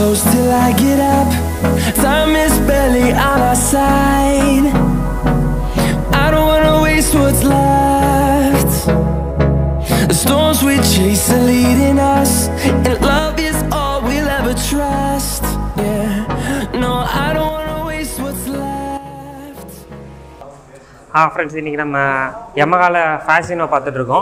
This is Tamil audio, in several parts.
close till I get up. Time is barely on our side. I don't wanna waste what's left. The storms we chase are leading us, and love is all we'll ever trust. Yeah, no, I don't wanna waste what's left. ஆ ஃப்ரெண்ட்ஸ் இன்றைக்கி நம்ம யமகால ஃபேஷனோ பார்த்துட்ருக்கோம்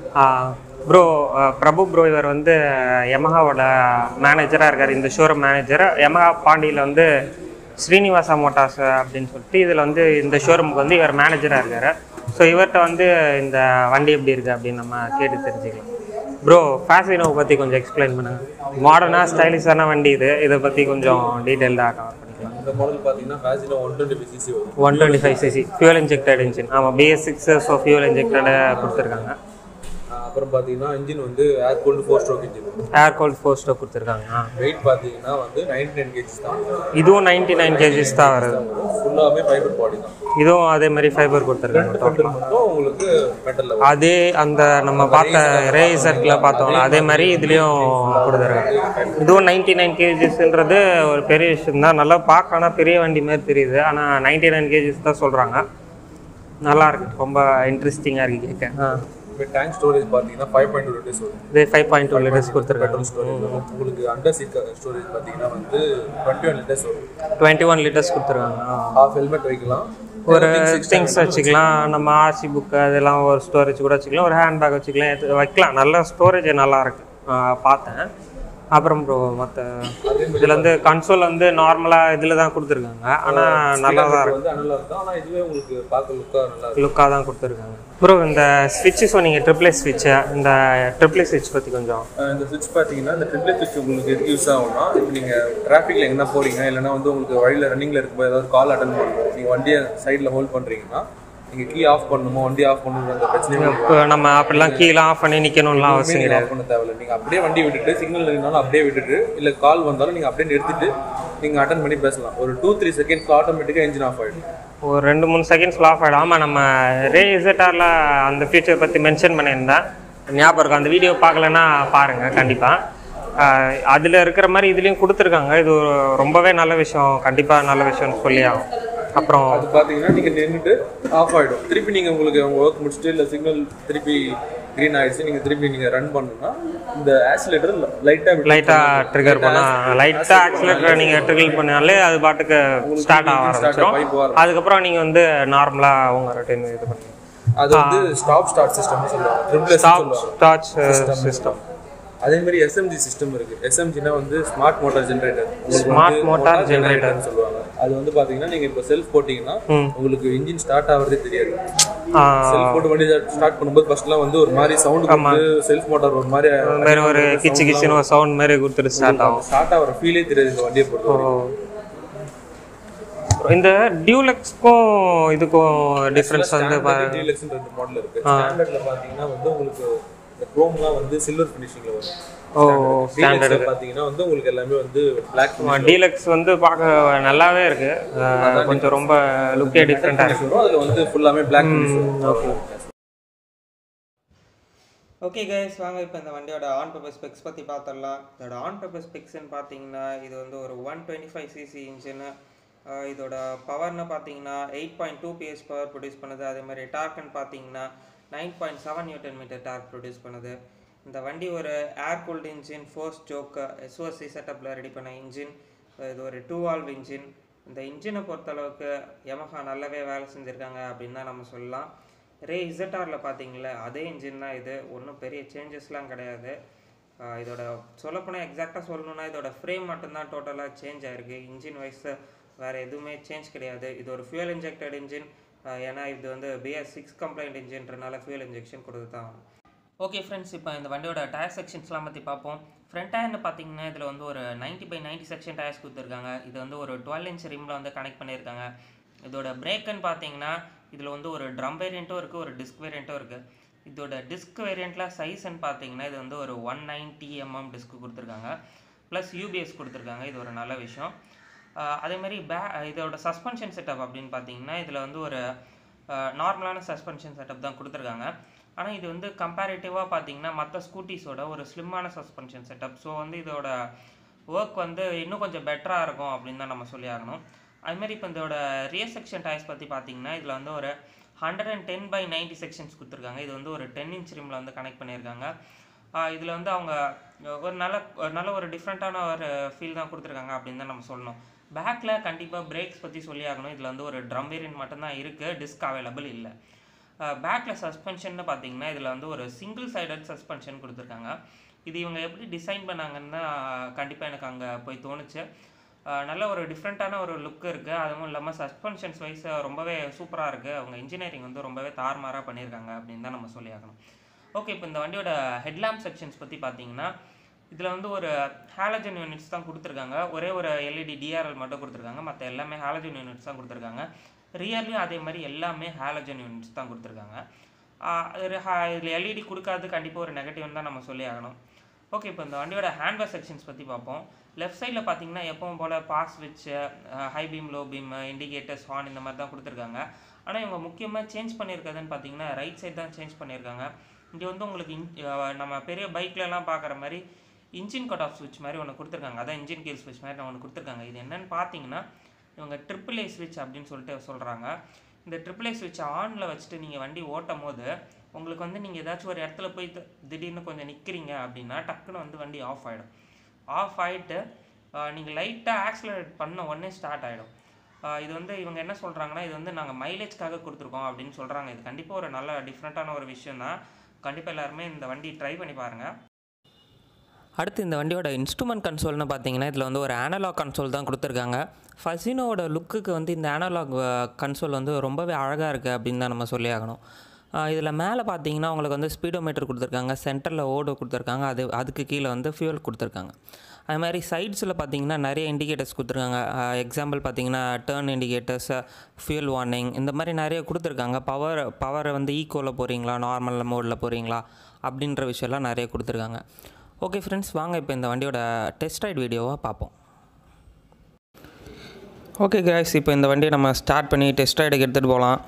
ப்ரோ பிரபு ப்ரோ இவர் வந்து யமகாவோட மேனேஜராக இருக்கார் இந்த ஷோரூம் மேனேஜர் யமகா பாண்டியில் வந்து ஸ்ரீனிவாசா மோட்டார்ஸ் அப்படின்னு சொல்லிட்டு இதில் வந்து இந்த ஷோரூமுக்கு வந்து இவர் மேனேஜராக இருக்கார் ஸோ இவர்கிட்ட வந்து இந்த வண்டி எப்படி இருக்குது அப்படின்னு நம்ம கேட்டு தெரிஞ்சுக்கலாம் ப்ரோ ஃபேஷனோவை பற்றி கொஞ்சம் எக்ஸ்பிளைன் பண்ணுங்கள் மாடர்னாக ஸ்டைலிஷான வண்டி இது இதை பற்றி கொஞ்சம் டீட்டெயில்டாக கவர் பண்ணிக்கலாம் இந்த மாடல் பார்த்தீங்கன்னா Fascino one twenty five CC வரும் one twenty five CC fuel injected engine ஆமாம் BS six so fuel injected கொடுத்துருக்காங்க ஆஹ் அப்புறம் பார்த்தீங்கன்னா இன்ஜின் வந்து air cooled four stroke engine air cold four stroke கொடுத்துருக்காங்க ஆ வெயிட் பார்த்தீங்கன்னா வந்து நைன்டி நைன் கேஜிஸ் தான் இதுவும் நைன்டி நைன் கேஜிஸ் தான் வருது ஃபுல்லாகவே ஃபைபர் பாடி தான் இதுவும் அதே மாதிரி ஃபைபர் கொடுத்துருக்காங்க ஃப்ரண்ட் மட்டும் உங்களுக்கு மெட்டலில் அதே அந்த நம்ம பார்த்த ரேசர்ட்டில் பார்த்தோம்ல அதே மாதிரி இதுலேயும் கொடுத்துருக்காங்க இதுவும் நைன்டி நைன் கேஜிஸ்ன்றது ஒரு பெரிய விஷயம் தான் நல்லா பார்க்க ஆனால் பெரிய வண்டி மாதிரி தெரியுது ஆனால் நைன்டி நைன் கேஜிஸ் தான் சொல்கிறாங்க நல்லா இருக்கு ரொம்ப இன்ட்ரெஸ்டிங்காக இருக்கு கேட்க ஆ இப்போ டேங்க் ஸ்டோரேஜ் பார்த்தீங்கன்னா ஃபைவ் பாயிண்ட் டூ லிட்டர்ஸ் வரும் இது ஃபைவ் பாயிண்ட் டூ லிட்டர்ஸ் கொடுத்துருக்காங்க பெட்ரோல் ஸ்டோரேஜ் வரும் உங்களுக்கு அண்டர் சீட் ஸ்டோரேஜ் பார்த்தீங்கன்னா வந்து டுவெண்ட்டி ஒன் லிட்டர்ஸ் வரும் டுவெண்ட்டி ஒன் லிட்டர்ஸ் கொடுத்துருக்காங்க ஆ. ஹாஃப் ஹெல்மெட் வைக்கலாம் ஒரு திங்ஸ் வச்சுக்கலாம் நம்ம ஆர்சி புக்கு அதெல்லாம் ஒரு ஸ்டோரேஜ் கூட வச்சுக்கலாம் ஒரு ஹேண்ட் பேக் வச்சுக்கலாம் எது வைக்கலாம் நல்ல ஸ்டோரேஜ் நல்லா இருக்கு ஆ, பார்த்தேன் அப்புறம் ப்ரோ மற்ற இதில் வந்து கன்சோல் வந்து நார்மலாக இதில் தான் கொடுத்துருக்காங்க ஆனால் நல்லா தான் இருக்கு வந்து அனலாக இருக்கும் ஆனால் இதுவே உங்களுக்கு பார்க்க லுக்காக நல்லா இருக்கும் லுக்காக தான் கொடுத்துருக்காங்க ப்ரோ இந்த ஸ்விட்சு சொன்னீங்க ட்ரிப்ளே ஸ்விட்சு இந்த ட்ரிப்ளே ஸ்விட்ச் பற்றி கொஞ்சம் அஹ் இந்த சுவிட்ச் பார்த்தீங்கன்னா இந்த ட்ரிப்ளே சுவிட்ச் உங்களுக்கு எதுக்கு யூஸ் ஆகும்னா இப்போ நீங்கள் டிராஃபிக்கில் எங்கன்னா போறீங்க இல்லைன்னா வந்து உங்களுக்கு வழியில் ரன்னிங்கில் இருக்கும்போது ஏதாவது கால் அட்டன் பண்ணணும் நீங்கள் வண்டியை சைடில் ஹோல்ட் பண்ணுறீங்கன்னா நீங்கள் கீ ஆஃப் பண்ணணுமோ வண்டி ஆஃப் பண்ணணுன்ற அந்த பிரச்சனையும் இப்போ நம்ம அப்படிலாம் கீழே ஆஃப் பண்ணி நிற்கணும்லாம் அவசியம் நீங்கள் கிடையாது ஆஃப் பண்ண தேவையில்ல நீங்கள் அப்படியே வண்டி விட்டுட்டு சிக்னல் இருந்தாலும் அப்படியே விட்டுட்டு இல்லை கால் வந்தாலும் நீங்கள் அப்படியே நிறுத்திட்டு நீங்கள் அட்டன் பண்ணி பேசலாம் ஒரு டூ த்ரீ செகண்ட்ஸ்ல ஆட்டோமேட்டிக்காக இன்ஜின் ஆஃப் ஆகிடும் ஒரு ரெண்டு மூணு செகண்ட்ஸில் ஆஃப் ஆகிடும் ஆமாம் நம்ம ரே இசட்டாரில் அந்த ஃபீச்சர் பற்றி மென்ஷன் பண்ணியிருந்தேன் ஞாபகம் இருக்கும் அந்த வீடியோ பார்க்கலன்னா பாருங்கள் கண்டிப்பாக அதில் இருக்கிற மாதிரி இதுலேயும் கொடுத்துருக்காங்க இது ஒரு ரொம்பவே நல்ல விஷயம் கண்டிப்பாக நல்ல விஷயம்னு சொல்லி ஆகும் அப்புறம் அது பார்த்தீங்கன்னா நீங்கள் நின்றுட்டு ஆஃப் ஆகிடும் திருப்பி நீங்கள் உங்களுக்கு உங்கள் ஒர்க் முடிச்சுட்டு இல்லை சிக்னல் திருப்பி க்ரீன் ஆயிடுச்சு நீங்கள் திருப்பி நீங்கள் ரன் பண்ணணும்னா இந்த ஆக்சிலேட்டர் லைட்டாக லைட்டாக ட்ரிகர் பண்ணால் லைட்டாக ஆக்சிலேட்டர் நீங்கள் ட்ரிகிள் பண்ணாலே அது பாட்டுக்கு ஸ்டார்ட் ஆக ஆரம்பிச்சிடும் pipe வரும். அதுக்கப்புறம் நீங்கள் வந்து நார்மலாக உங்கள் ரொட்டீன் இது பண்ணி அது வந்து ஸ்டாப் ஸ்டார்ட் சிஸ்டம்னு சொல்லுவாங்க ட்ரிபிள் ஸ்டாப் ஸ்டார்ச் சிஸ்டம் அதே மாதிரி எஸ்எம்ஜி சிஸ்டம் இருக்கு எஸ்எம்ஜினா வந்து smart motor generator Smart motor generator. சொல்லுவாங்க அது வந்து பாத்தீங்கன்னா நீங்க இப்போ செல்ஃப் போட்டீங்கன்னா உங்களுக்கு இன்ஜின் ஸ்டார்ட் ஆகிறதே தெரியாது செல்ஃப் போட்டு வண்டி ஸ்டார்ட் பண்ணும்போது ஃபர்ஸ்ட்லாம் வந்து ஒரு மாதிரி சவுண்ட் வந்து செல்ஃப் மோட்டார் ஒரு மாதிரி வேறு ஒரு கிச்சு கிச்சுன்னு ஒரு சவுண்ட் மாதிரி கொடுத்துட்டு ஸ்டார்ட் ஆகும் ஸ்டார்ட் ஆகிற ஃபீலே தெரியாது இந்த வண்டியை பொறுத்த இந்த டியூலக்ஸ்க்கும் இதுக்கும் டிஃப்ரென்ஸ் வந்து பாருங்க டீலக்ஸ் ரெண்டு மாடல் இருக்கு ஸ்டாண்டர்ட்ல பாத்தீங்கன்னா வந்து உங்களுக்கு இந்த குரோம்லாம் வந்து சில்வர் ஃபினிஷிங்ல வரும் ஓ ஸ்டாண்டர்டு டீலக்ஸ்ல பாத்தீங்கன்னா வந்து உங்களுக்கு எல்லாமே வந்து பிளாக் டீலக்ஸ் வந்து பார்க்க நல்லாவே இருக்கு அஹ் கொஞ்சம் ரொம்ப லுக்கே டிஃப்ரெண்ட்டாக இருக்கு வரும் அதுல வந்து ஃபுல்லாமே பிளாக் ஓகே ஓகே கைஸ் வாங்க இப்போ இந்த வண்டியோட ஆன் பேப்பர் ஸ்பெக்ஸ் பற்றி பார்த்துடலாம் இதோட ஆன் பேப்பர் ஸ்பெக்ஸ்ன்னு பார்த்தீங்கன்னா இது வந்து ஒரு one twenty five CC engine இதோட பவர்னு பார்த்தீங்கன்னா eight point two PS power produce பண்ணுது அதே மாதிரி டார்க்னு பார்த்தீங்கன்னா nine point seven newton metre torque produce பண்ணுது இந்த வண்டி ஒரு ஏர் கூல்டு இன்ஜின் ஃபோர்ஸ் ஜோக்கு எஸ்ஓசி செட்டப்பில் ரெடி பண்ண இன்ஜின் இது ஒரு டூ வால்வ் இன்ஜின் இந்த இன்ஜினை பொறுத்தளவுக்கு Yamaha நல்லாவே வேலை செஞ்சுருக்காங்க அப்படின்னு தான் நம்ம சொல்லலாம் ரே இசட்டாரில் பார்த்தீங்களா அதே இன்ஜின் தான் இது ஒன்றும் பெரிய சேஞ்சஸ்லாம் கிடையாது ஆஹ் இதோட சொல்லப்போனால் எக்ஸாக்டாக சொல்லணும்னா இதோட ஃப்ரேம் மட்டும்தான் டோட்டலாக சேஞ்ச் ஆயிருக்கு இன்ஜின் வைஸ் வேறு எதுவுமே சேஞ்ச் கிடையாது இது ஒரு ஃபியூல் இன்ஜெக்டட் இன்ஜின் ஏன்னா இது வந்து பிஎஸ் சிக்ஸ் கம்ப்ளைண்ட் இன்ஜின்றனால ஃபியூல் இன்ஜெக்ஷன் கொடுத்து தான் ஓகே ஃப்ரெண்ட்ஸ் இப்போ இந்த வண்டியோட டயர் செக்ஷன்ஸ்லாம் பற்றி பார்ப்போம் ஃப்ரண்ட் டயர்னு பார்த்தீங்கன்னா இதில் வந்து ஒரு 90 பை 90 செக்ஷன் டயர்ஸ் கொடுத்துருக்காங்க இது வந்து ஒரு டுவெல் இன்ச் ரிமில் வந்து கனெக்ட் பண்ணியிருக்காங்க இதோட பிரேக்குன்னு பார்த்தீங்கன்னா இதில் வந்து ஒரு ட்ரம் வேரியண்ட்டும் இருக்குது ஒரு டிஸ்க் வேரியண்ட்டும் இருக்குது இதோட டிஸ்க் வேரியண்ட்டில் சைஸ்ன்னு பார்த்தீங்கன்னா இது வந்து ஒரு ஒன் நைன்டி எம்எம் டிஸ்க் கொடுத்துருக்காங்க ப்ளஸ் யூபிஎஸ் கொடுத்துருக்காங்க இது ஒரு நல்ல விஷயம் ஆஹ் அதே மாதிரி பே இதோட சஸ்பென்ஷன் செட்டப் அப்படின்னு பார்த்தீங்கன்னா இதில் வந்து ஒரு நார்மலான சஸ்பென்ஷன் செட்டப் தான் கொடுத்துருக்காங்க ஆனால் இது வந்து கம்பேரிட்டிவாக பார்த்தீங்கன்னா மற்ற ஸ்கூட்டிஸோட ஒரு ஸ்லிம்மான சஸ்பென்ஷன் செட்டப் ஸோ வந்து இதோட ஒர்க் வந்து இன்னும் கொஞ்சம் பெட்டராக இருக்கும் அப்படின்னு தான் நம்ம சொல்லி ஆகணும் அதுமாதிரி இப்போ இதோட ரியர் செக்ஷன் டயர்ஸ் பற்றி பார்த்தீங்கன்னா இதில் வந்து ஒரு hundred and ten by ninety sections கொடுத்துருக்காங்க இது வந்து ஒரு டென் இன்ச் ரிமில் வந்து கனெக்ட் பண்ணியிருக்காங்க இதில் வந்து அவங்க ஒரு நல்ல ஒரு நல்ல ஒரு டிஃப்ரெண்ட்டான ஒரு ஃபீல் தான் கொடுத்துருக்காங்க அப்படின்னு தான் நம்ம சொல்லணும் பேக்கில் கண்டிப்பாக பிரேக்ஸ் பற்றி சொல்லி ஆகணும் இதில் வந்து ஒரு ட்ரம் வேரியன்ட் மட்டும்தான் இருக்குது டிஸ்க் அவைலபிள் இல்லை பேக்கில் சஸ்பென்ஷன் பார்த்தீங்கன்னா இதில் வந்து ஒரு சிங்கிள் சைடட் சஸ்பென்ஷன் கொடுத்துருக்காங்க இது இவங்க எப்படி டிசைன் பண்ணாங்கன்னு தான் கண்டிப்பாக எனக்கு அங்கே போய் தோணுச்சு அஹ் நல்ல ஒரு டிஃப்ரெண்ட்டான ஒரு லுக் இருக்குது அதுவும் இல்லாமல் சஸ்பென்ஷன்ஸ் வைஸ் ரொம்பவே சூப்பராக இருக்குது அவங்க இன்ஜினியரிங் வந்து ரொம்பவே தாறுமாறாக பண்ணியிருக்காங்க அப்படின்னு தான் நம்ம சொல்லி ஆகணும் ஓகே இப்போ இந்த வண்டியோட ஹெட்லாம்ப் செக்ஷன்ஸ் பற்றி பார்த்தீங்கன்னா இதில் வந்து ஒரு ஹாலஜன் யூனிட்ஸ் தான் கொடுத்துருக்காங்க ஒரே ஒரு எல்இடி டிஆர்எல் மட்டும் கொடுத்துருக்காங்க மற்ற எல்லாமே ஹாலஜன் யூனிட்ஸ் தான் கொடுத்துருக்காங்க ரியர்லையும் அதே மாதிரி எல்லாமே ஹாலஜன் யூனிட்ஸ் தான் கொடுத்துருக்காங்க இதில் எல்இடி கொடுக்காது கண்டிப்பாக ஒரு நெகட்டிவ்னு தான் நம்ம சொல்லி ஆகணும் ஓகே இப்போ இந்த வண்டியோட ஹேண்ட்பேக் செக்ஷன்ஸ் பற்றி பார்ப்போம் லெஃப்ட் சைடில் பார்த்தீங்கன்னா எப்பவும் போல் பாஸ் ஸ்விட்ச் high beam low beam indicators horn இந்த மாதிரி தான் கொடுத்துருக்காங்க ஆனால் இவங்க முக்கியமாக சேஞ்ச் பண்ணியிருக்கிறதுன்னு பார்த்தீங்கன்னா ரைட் சைடு தான் சேஞ்ச் பண்ணியிருக்காங்க இங்கே வந்து உங்களுக்கு இன் அஹ் நம்ம பெரிய பைக்லலாம் பார்க்குற மாதிரி இன்ஜின் கட் ஆஃப் ஸ்விட்ச் மாதிரி ஒன்று கொடுத்துருக்காங்க அதான் இன்ஜின் கீல் ஸ்விட்ச் மாதிரி ஒன்று கொடுத்துருக்காங்க இது என்னன்னு பார்த்தீங்கன்னா இவங்க ட்ரிபிள் ஏ ஸ்விட்ச் அப்படின்னு சொல்லிட்டு சொல்கிறாங்க இந்த ட்ரிபிள் ஏ ஸ்விட்ச் ஆனில் வச்சுட்டு நீங்கள் வண்டி ஓட்டும் போது உங்களுக்கு வந்து நீங்கள் ஏதாச்சும் ஒரு இடத்துல போய் தி- திடீர்னு கொஞ்சம் நிற்கிறீங்க அப்படின்னா டக்குன்னு வந்து வண்டி ஆஃப் ஆகிடும் ஆஃப் ஆகிட்டு நீங்கள் லைட்டாக ஆக்சிலரேட் பண்ண உடனே ஸ்டார்ட் ஆகிடும் இது வந்து இவங்க என்ன சொல்கிறாங்கன்னா இது வந்து நாங்கள் மைலேஜ்க்காக கொடுத்துருக்கோம் அப்படின்னு சொல்கிறாங்க இது கண்டிப்பாக ஒரு நல்ல டிஃப்ரெண்ட்டான ஒரு விஷயம் தான் கண்டிப்பாக எல்லாருமே இந்த வண்டி ட்ரை பண்ணி பாருங்கள் அடுத்து இந்த வண்டியோட இன்ஸ்ட்ருமெண்ட் கன்சோல்னு பார்த்தீங்கன்னா இதில் வந்து ஒரு ஆனலாக் கன்சோல் தான் கொடுத்துருக்காங்க ஃபசினோவோட லுக்குக்கு வந்து இந்த ஆனலாக் கன்சோல் வந்து ரொம்பவே அழகாக இருக்குது அப்படின்னு தான் நம்ம சொல்லி ஆகணும் இதில் மேலே பார்த்தீங்கன்னா உங்களுக்கு வந்து ஸ்பீடோமீட்டர் கொடுத்துருக்காங்க சென்டரில் ஓடோ கொடுத்துருக்காங்க அது அதுக்கு கீழே வந்து ஃபியூல் கொடுத்துருக்காங்க அது மாதிரி சைட்ஸில் பார்த்தீங்கன்னா நிறைய இண்டிகேட்டர்ஸ் கொடுத்துருக்காங்க எக்ஸாம்பிள் பார்த்தீங்கன்னா டேர்ன் இண்டிகேட்டர்ஸ் ஃபியூல் வார்னிங் இந்த மாதிரி நிறைய கொடுத்துருக்காங்க பவர் பவரை வந்து ஈக்குவலில் போகிறீங்களா நார்மல் மோடில் போகிறீங்களா அப்படின்ற விஷயம்லாம் நிறைய கொடுத்துருக்காங்க ஓகே ஃப்ரெண்ட்ஸ் வாங்க இப்போ இந்த வண்டியோட டெஸ்ட் ரைட் வீடியோவை பார்ப்போம் ஓகே guys இப்போ இந்த வண்டியை நம்ம ஸ்டார்ட் பண்ணி டெஸ்ட் ரைடுக்கு எடுத்துகிட்டு போகலாம்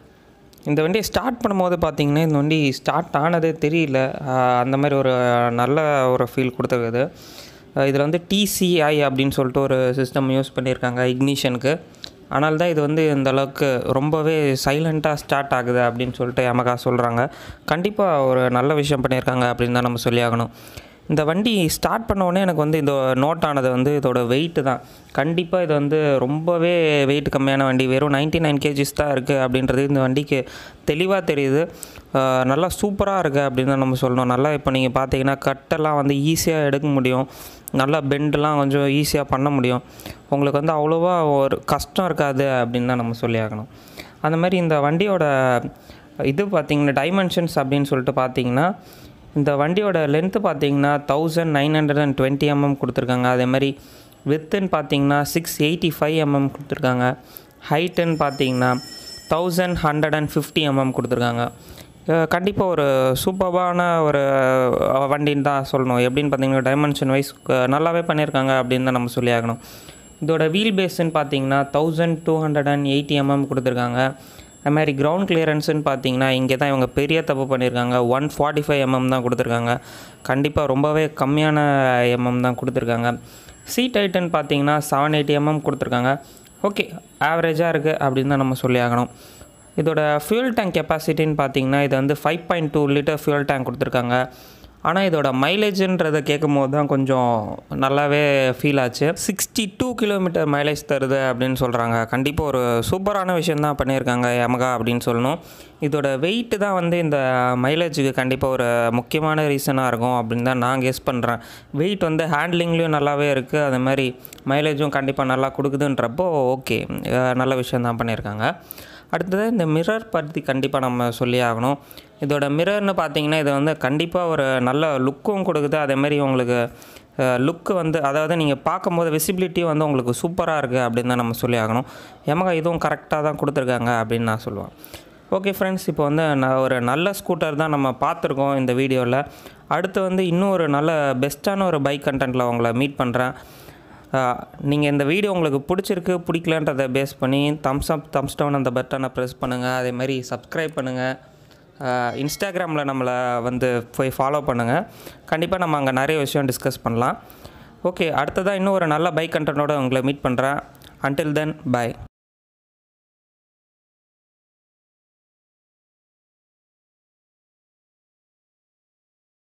இந்த வண்டியை ஸ்டார்ட் பண்ணும்போது பார்த்தீங்கன்னா இந்த வண்டி ஸ்டார்ட் ஆனதே தெரியல ஆஹ் அந்த மாதிரி ஒரு நல்ல ஒரு ஃபீல் கொடுத்துருக்குது இதில் வந்து டிசிஐ அப்படின்னு சொல்லிட்டு ஒரு சிஸ்டம் யூஸ் பண்ணியிருக்காங்க இக்னிஷனுக்கு ஆனால் தான் இது வந்து இந்த அளவுக்கு ரொம்பவே சைலண்ட்டாக ஸ்டார்ட் ஆகுது அப்படின்னு சொல்லிட்டு எமகா சொல்கிறாங்க கண்டிப்பாக ஒரு நல்ல விஷயம் பண்ணியிருக்காங்க அப்படின்னு தான் நம்ம சொல்லி ஆகணும் இந்த வண்டி ஸ்டார்ட் பண்ண உடனே எனக்கு வந்து இந்த நோட் ஆனது வந்து இதோட வெயிட்டு தான் கண்டிப்பாக இது வந்து ரொம்பவே வெயிட் கம்மியான வண்டி வெறும் 99 நைன் கேஜிஸ் தான் இருக்குது அப்படின்றது இந்த வண்டிக்கு தெளிவாக தெரியுது ஆஹ் நல்லா சூப்பராக இருக்குது அப்படின்னு தான் நம்ம சொல்லணும் நல்லா இப்போ நீங்கள் பார்த்தீங்கன்னா கட்டெல்லாம் வந்து ஈஸியாக எடுக்க முடியும் நல்லா பெண்டெலாம் கொஞ்சம் ஈஸியாக பண்ண முடியும் உங்களுக்கு வந்து அவ்வளோவா ஒரு கஷ்டம் இருக்காது அப்படின்னு தான் நம்ம சொல்லி ஆகணும் அந்த மாதிரி இந்த வண்டியோட இது பார்த்தீங்கன்னா டைமென்ஷன்ஸ் அப்படின்னு சொல்லிட்டு பார்த்தீங்கன்னா இந்த வண்டியோட லென்த்து பார்த்தீங்கன்னா thousand nine hundred and twenty MM கொடுத்துருக்காங்க அதே மாதிரி வித்துன்னு பார்த்தீங்கன்னா சிக்ஸ் எயிட்டி ஃபைவ் எம்எம் கொடுத்துருக்காங்க ஹைட்டுன்னு பார்த்தீங்கன்னா thousand hundred and fifty MM கொடுத்துருக்காங்க கண்டிப்பாக ஒரு சூப்பரான ஒரு அஹ், வண்டின்னு தான் சொல்லணும் எப்படின்னு பார்த்தீங்கன்னா டைமென்ஷன் வைஸ் நல்லாவே பண்ணியிருக்காங்க அப்படின்னு தான் நம்ம சொல்லி ஆகணும் இதோட வீல் பேஸ்ன்னு பார்த்தீங்கன்னா thousand two hundred and eighty MM கொடுத்துருக்காங்க அது மாதிரி கிரவுண்ட் கிளியரன்ஸ்னு பார்த்தீங்கன்னா இங்கே தான் இவங்க பெரிய தப்பு பண்ணியிருக்காங்க ஒன் ஃபார்ட்டி ஃபைவ் எம்எம் தான் கொடுத்துருக்காங்க கண்டிப்பாக ரொம்பவே கம்மியான எம்எம் தான் கொடுத்துருக்காங்க சீட் ஹைட்டுன்னு பார்த்தீங்கன்னா செவன் எயிட்டி எம்எம் கொடுத்துருக்காங்க ஓகே ஆவரேஜாக இருக்குது அப்படின்னு தான் நம்ம சொல்லி ஆகணும் இதோட ஃபியூல் டேங்க் கெப்பாசிட்டின்னு பார்த்தீங்கன்னா இது வந்து five point two litre fuel tank கொடுத்துருக்காங்க ஆனால் இதோட மைலேஜுன்றதை கேட்கும் போது தான் கொஞ்சம் நல்லாவே ஃபீல் ஆச்சு சிக்ஸ்டி டூ கிலோமீட்டர் மைலேஜ் தருது அப்படின்னு சொல்கிறாங்க கண்டிப்பாக ஒரு சூப்பரான விஷயம் தான் பண்ணியிருக்காங்க யமகா அப்படின்னு சொல்லணும் இதோட வெயிட்டு தான் வந்து இந்த மைலேஜுக்கு கண்டிப்பாக ஒரு முக்கியமான ரீசனாக இருக்கும் அப்படின்னு தான் நான் கெஸ் பண்ணுறேன் வெயிட் வந்து ஹேண்ட்லிங்லேயும் நல்லாவே இருக்குது அதே மாதிரி மைலேஜும் கண்டிப்பாக நல்லா கொடுக்குதுன்றப்போ ஓகே நல்ல விஷயம் தான் பண்ணியிருக்காங்க அடுத்தது இந்த மிரர் பற்றி கண்டிப்பாக நம்ம சொல்லி ஆகணும் இதோட மிரர்னு பார்த்தீங்கன்னா இது வந்து கண்டிப்பாக ஒரு நல்ல லுக்கும் கொடுக்குது அதேமாரி உங்களுக்கு லுக்கு வந்து அதாவது நீங்கள் பார்க்கும்போது விசிபிலிட்டி வந்து உங்களுக்கு சூப்பராக இருக்குது அப்படின்னு தான் நம்ம சொல்லி ஆகணும் எமகா இதுவும் கரெக்டாக தான் கொடுத்துருக்காங்க அப்படின்னு நான் சொல்லுவேன் ஓகே ஃப்ரெண்ட்ஸ் இப்போ வந்து நான் ஒரு நல்ல ஸ்கூட்டர் தான் நம்ம பார்த்துருக்கோம் இந்த வீடியோவில் அடுத்து வந்து இன்னும் ஒரு நல்ல பெஸ்ட்டான ஒரு பைக் கண்டென்ட்டில் உங்களை மீட் பண்ணுறேன் நீங்கள் இந்த வீடியோ உங்களுக்கு பிடிச்சிருக்கு பிடிக்கலன்றதை பேஸ் பண்ணி தம்ஸ் அப் தம்ஸ் டவுன் அந்த பட்டனை ப்ரெஸ் பண்ணுங்கள் அதே மாதிரி சப்ஸ்கிரைப் பண்ணுங்கள் இன்ஸ்டாகிராமில் நம்மளை வந்து போய் ஃபாலோ பண்ணுங்கள் கண்டிப்பாக நம்ம அங்கே நிறைய விஷயம் டிஸ்கஸ் பண்ணலாம் ஓகே அடுத்ததாக இன்னும் ஒரு நல்ல பைக் கண்டனோட உங்களை மீட் பண்ணுறேன் அன்டில் தென் பை